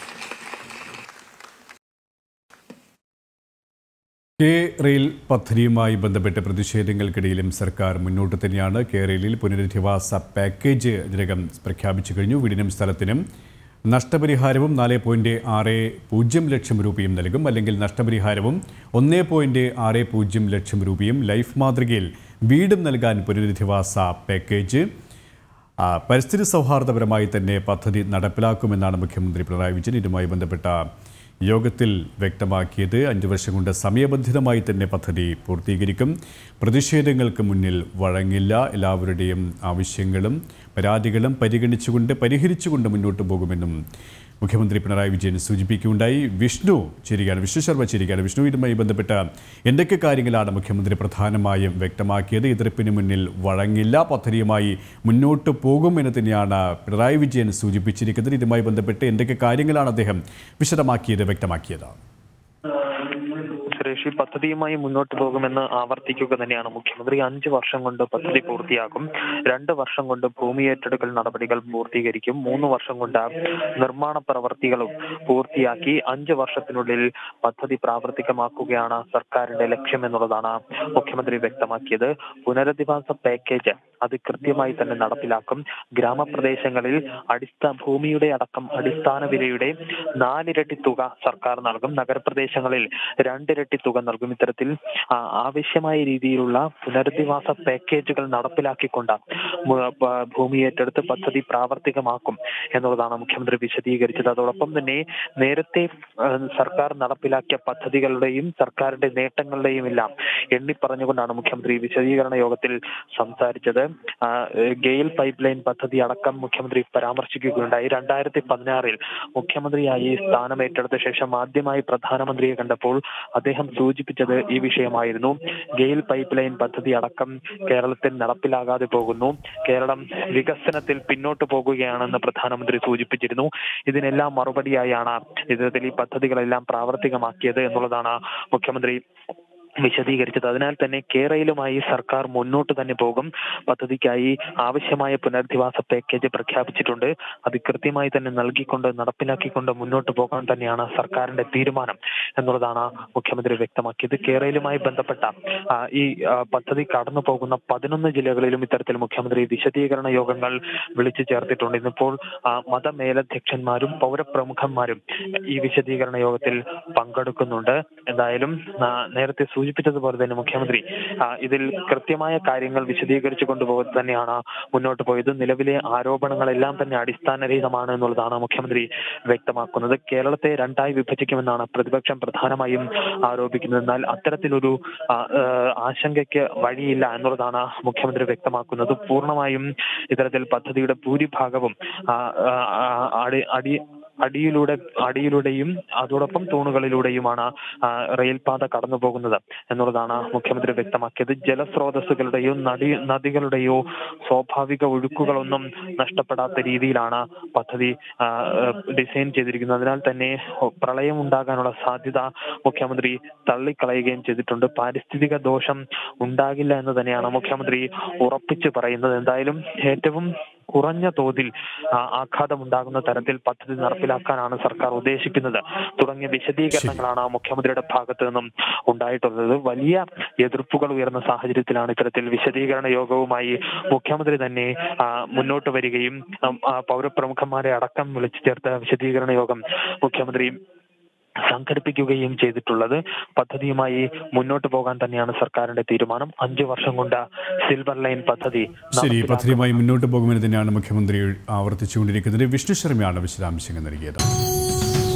കെ റെയിൽ പദ്ധതിയുമായി ബന്ധപ്പെട്ട പ്രതിഷേധങ്ങൾക്കിടയിലും സർക്കാർ മുന്നോട്ട് തന്നെയാണ് കെ റെയിലിൽ പുനരധിവാസ പാക്കേജ് ഇതിനകം പ്രഖ്യാപിച്ചു കഴിഞ്ഞു വീടിനും സ്ഥലത്തിനും നഷ്ടപരിഹാരവും നാല് പോയിന്റ് ആറ് പൂജ്യം ലക്ഷം രൂപയും നൽകും അല്ലെങ്കിൽ നഷ്ടപരിഹാരവും ഒന്ന് പോയിന്റ് ആറ് പൂജ്യം ലക്ഷം രൂപയും ലൈഫ് മാതൃകയിൽ വീടും നൽകാൻ പുനരധിവാസ പാക്കേജ് ആ, പരിസ്ഥിതി സൗഹാർദ്ദപരമായി തന്നെ പദ്ധതി നടപ്പിലാക്കുമെന്നാണ് മുഖ്യമന്ത്രി പിണറായി വിജയൻ ഇതുമായി ബന്ധപ്പെട്ട യോഗത്തിൽ വ്യക്തമാക്കിയത് അഞ്ചു വർഷം കൊണ്ട് സമയബന്ധിതമായി തന്നെ പദ്ധതി പൂർത്തീകരിക്കും പ്രതിഷേധങ്ങൾക്ക് മുന്നിൽ വഴങ്ങില്ല എല്ലാവരുടെയും ആവശ്യങ്ങളും പരാതികളും പരിഗണിച്ചുകൊണ്ട് പരിഹരിച്ചുകൊണ്ട് മുന്നോട്ട് പോകുമെന്നും മുഖ്യമന്ത്രി പിണറായി വിജയൻ സൂചിപ്പിക്കുകയുണ്ടായി വിഷ്ണു ചേരുകയാണ് വിഷ്ണു ശർമ്മ ചേരുകയാണ് വിഷ്ണു ഇതുമായി ബന്ധപ്പെട്ട എന്തൊക്കെ കാര്യങ്ങളാണ് മുഖ്യമന്ത്രി പ്രധാനമായും വ്യക്തമാക്കിയത് എതിർപ്പിന് മുന്നിൽ വഴങ്ങില്ല പദ്ധതിയുമായി മുന്നോട്ട് പോകും എന്ന് തന്നെയാണ് പിണറായി വിജയൻ സൂചിപ്പിച്ചിരിക്കുന്നത് ഇതുമായി ബന്ധപ്പെട്ട് എന്തൊക്കെ കാര്യങ്ങളാണ് അദ്ദേഹം വിശദമാക്കിയത് വ്യക്തമാക്കിയത് സുരേഷ് ഈ പദ്ധതിയുമായി മുന്നോട്ട് പോകുമെന്ന് ആവർത്തിക്കുക തന്നെയാണ് മുഖ്യമന്ത്രി അഞ്ച് വർഷം കൊണ്ട് പദ്ധതി പൂർത്തിയാക്കും രണ്ട് വർഷം കൊണ്ട് ഭൂമി ഏറ്റെടുക്കൽ നടപടികൾ പൂർത്തീകരിക്കും മൂന്ന് വർഷം കൊണ്ട് നിർമ്മാണ പ്രവർത്തികളും പൂർത്തിയാക്കി അഞ്ച് വർഷത്തിനുള്ളിൽ പദ്ധതി പ്രാവർത്തികമാക്കുകയാണ് സർക്കാരിന്റെ ലക്ഷ്യം എന്നുള്ളതാണ് മുഖ്യമന്ത്രി വ്യക്തമാക്കിയത് പുനരധിവാസ പാക്കേജ് അത് കൃത്യമായി തന്നെ നടപ്പിലാക്കും ഗ്രാമപ്രദേശങ്ങളിൽ അടിസ്ഥാന ഭൂമിയുടെ അടക്കം അടിസ്ഥാന വിലയുടെ നാലിരട്ടി തുക സർക്കാർ നൽകും നഗരപ്രദേശങ്ങളിൽ രണ്ടിരട്ടി തുക നൽകും ഇത്തരത്തിൽ ആ, ആവശ്യമായ രീതിയിലുള്ള പുനരധിവാസ പാക്കേജുകൾ നടപ്പിലാക്കിക്കൊണ്ട് മു- പ- ഭൂമി ഏറ്റെടുത്ത് പദ്ധതി പ്രാവർത്തികമാക്കും എന്നുള്ളതാണ് മുഖ്യമന്ത്രി വിശദീകരിച്ചത് അതോടൊപ്പം തന്നെ നേരത്തെ ആ, സർക്കാർ നടപ്പിലാക്കിയ പദ്ധതികളുടെയും സർക്കാരിന്റെ നേട്ടങ്ങളുടെയും എല്ലാം എണ്ണി പറഞ്ഞുകൊണ്ടാണ് മുഖ്യമന്ത്രി വിശദീകരണ യോഗത്തിൽ സംസാരിച്ചത് ആ, ഗെയിൽ പൈപ്പ് ലൈൻ പദ്ധതി അടക്കം മുഖ്യമന്ത്രി പരാമർശിക്കുകയുണ്ടായി രണ്ടായിരത്തി പതിനാറിൽ മുഖ്യമന്ത്രിയായി സ്ഥാനം ഏറ്റെടുത്ത ശേഷം ആദ്യമായി പ്രധാനമന്ത്രിയെ കണ്ടപ്പോൾ അദ്ദേഹം സൂചിപ്പിച്ചത് ഈ വിഷയമായിരുന്നു ഗെയിൽ പൈപ്പ് ലൈൻ പദ്ധതി അടക്കം കേരളത്തിൽ നടപ്പിലാകാതെ പോകുന്നു കേരളം വികസനത്തിൽ പിന്നോട്ട് പോകുകയാണെന്ന് പ്രധാനമന്ത്രി സൂചിപ്പിച്ചിരുന്നു ഇതിനെല്ലാം മറുപടിയായാണ് ഇത്തരത്തിൽ ഈ പദ്ധതികളെല്ലാം പ്രാവർത്തികമാക്കിയത് എന്നുള്ളതാണ് മുഖ്യമന്ത്രി വിശദീകരിച്ചത് അതിനാൽ തന്നെ കേരളയിലുമായി സർക്കാർ മുന്നോട്ട് തന്നെ പോകും പദ്ധതിക്കായി ആവശ്യമായ പുനരധിവാസ പാക്കേജ് പ്രഖ്യാപിച്ചിട്ടുണ്ട് അത് കൃത്യമായി തന്നെ നൽകിക്കൊണ്ട് നടപ്പിലാക്കിക്കൊണ്ട് മുന്നോട്ട് പോകാൻ തന്നെയാണ് സർക്കാരിന്റെ തീരുമാനം എന്നുള്ളതാണ് മുഖ്യമന്ത്രി വ്യക്തമാക്കിയത് കേരളയിലുമായി ബന്ധപ്പെട്ട ആ, ഈ ആ, പദ്ധതി കടന്നു പോകുന്ന പതിനൊന്ന് ജില്ലകളിലും ഇത്തരത്തിൽ മുഖ്യമന്ത്രി വിശദീകരണ യോഗങ്ങൾ വിളിച്ചു ചേർത്തിട്ടുണ്ട് ഇന്നിപ്പോൾ ആ, മതമേലധ്യക്ഷന്മാരും പൗരപ്രമുഖന്മാരും ഈ വിശദീകരണ യോഗത്തിൽ പങ്കെടുക്കുന്നുണ്ട് എന്തായാലും ആ, നേരത്തെ സൂചിപ്പിച്ചതുപോലെ തന്നെ മുഖ്യമന്ത്രി ആ, ഇതിൽ കൃത്യമായ കാര്യങ്ങൾ വിശദീകരിച്ചു കൊണ്ടുപോകുന്നത് തന്നെയാണ് മുന്നോട്ട് പോയത് നിലവിലെ ആരോപണങ്ങളെല്ലാം തന്നെ അടിസ്ഥാനരഹിതമാണ് എന്നുള്ളതാണ് മുഖ്യമന്ത്രി വ്യക്തമാക്കുന്നത് കേരളത്തെ രണ്ടായി വിഭജിക്കുമെന്നാണ് പ്രതിപക്ഷം പ്രധാനമായും ആരോപിക്കുന്നത് എന്നാൽ അത്തരത്തിലൊരു ആ, ആ, ആശങ്കയ്ക്ക് വഴിയില്ല എന്നുള്ളതാണ് മുഖ്യമന്ത്രി വ്യക്തമാക്കുന്നത് പൂർണ്ണമായും ഇത്തരത്തിൽ പദ്ധതിയുടെ ഭൂരിഭാഗവും ആ, ആ, ആ, അടി അടി അടിയിലൂടെ അടിയിലൂടെയും അതോടൊപ്പം തൂണുകളിലൂടെയുമാണ് ആ, റെയിൽപാത കടന്നു പോകുന്നത് എന്നുള്ളതാണ് മുഖ്യമന്ത്രി വ്യക്തമാക്കിയത് ജലസ്രോതസ്സുകളുടെയോ നദി നദികളുടെയോ സ്വാഭാവിക ഒഴുക്കുകളൊന്നും നഷ്ടപ്പെടാത്ത രീതിയിലാണ് പദ്ധതി ആ, ഡിസൈൻ ചെയ്തിരിക്കുന്നത് അതിനാൽ തന്നെ പ്രളയം ഉണ്ടാകാനുള്ള സാധ്യത മുഖ്യമന്ത്രി തള്ളിക്കളയുകയും ചെയ്തിട്ടുണ്ട് പാരിസ്ഥിതിക ദോഷം ഉണ്ടാകില്ല എന്ന് തന്നെയാണ് മുഖ്യമന്ത്രി ഉറപ്പിച്ചു പറയുന്നത് എന്തായാലും ഏറ്റവും കുറഞ്ഞ തോതിൽ ആ, ആഘാതമുണ്ടാകുന്ന തരത്തിൽ പദ്ധതി നടപ്പിലാക്കാനാണ് സർക്കാർ ഉദ്ദേശിക്കുന്നത് തുടങ്ങിയ വിശദീകരണങ്ങളാണ് മുഖ്യമന്ത്രിയുടെ ഭാഗത്തു നിന്നും ഉണ്ടായിട്ടുള്ളത് വലിയ എതിർപ്പുകൾ ഉയർന്ന സാഹചര്യത്തിലാണ് ഇത്തരത്തിൽ വിശദീകരണ യോഗവുമായി മുഖ്യമന്ത്രി തന്നെ ആ, മുന്നോട്ട് വരികയും ഉം, ആ, പൗരപ്രമുഖന്മാരെ അടക്കം വിളിച്ചു ചേർത്ത വിശദീകരണ യോഗം മുഖ്യമന്ത്രി സംഘടിപ്പിക്കുകയും ചെയ്തിട്ടുള്ളത് പദ്ധതിയുമായി മുന്നോട്ട് പോകാൻ തന്നെയാണ് സർക്കാരിന്റെ തീരുമാനം അഞ്ചു വർഷം കൊണ്ട് സിൽവർ ലൈൻ പദ്ധതി ശരി നടപ്പിലാക്കും. പദ്ധതിയുമായി മുന്നോട്ട് പോകുമെന്ന് തന്നെയാണ് മുഖ്യമന്ത്രി ആവർത്തിച്ചുകൊണ്ടിരിക്കുന്നത് വിഷ്ണു ശർമ്മയാണ് വിശദാംശങ്ങൾ നൽകിയത്